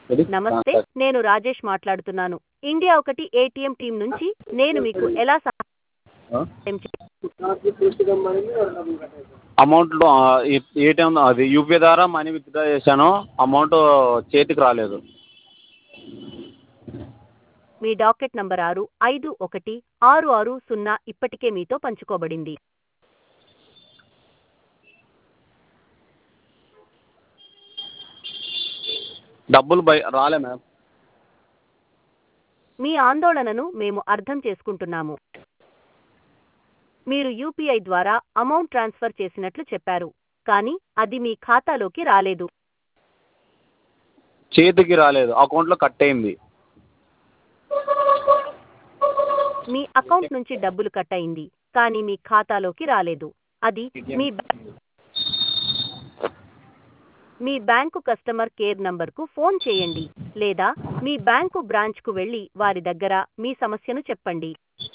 ఇది నమస్తే నేను రాజేష్ మాట్లాడుతున్నాను ఇండియా ఒకటి ఏటీఎం టీం నుంచి నేను మీకు ఎలా సహాయం అమౌంట్ ఏటీఎం అది యూపీఐ ద్వారా మనీ విత్డ్రా చేశాను అమౌంట్ చేతికి రాలేదు మీ డాకెట్ నంబర్ ఆరు ఐదు ఒకటి ఆరు ఆరు సున్నా ఇప్పటికే మీతో పంచుకోబడింది డబ్బులు బై రాలే మ్యామ్ మీ ఆందోళనను మేము అర్థం చేసుకుంటున్నాము మీరు యూపీఐ ద్వారా అమౌంట్ ట్రాన్స్ఫర్ చేసినట్లు చెప్పారు కానీ అది మీ ఖాతాలోకి రాలేదు చేతికి రాలేదు అకౌంట్లో కట్ అయింది మీ అకౌంట్ నుంచి డబ్బులు కట్ అయింది కానీ మీ ఖాతాలోకి రాలేదు అది మీ బ్యా- మీ బ్యాంకు కస్టమర్ కేర్ నంబర్కు ఫోన్ చేయండి లేదా మీ బ్యాంకు బ్రాంచ్కు వెళ్లి వారి దగ్గర మీ సమస్యను చెప్పండి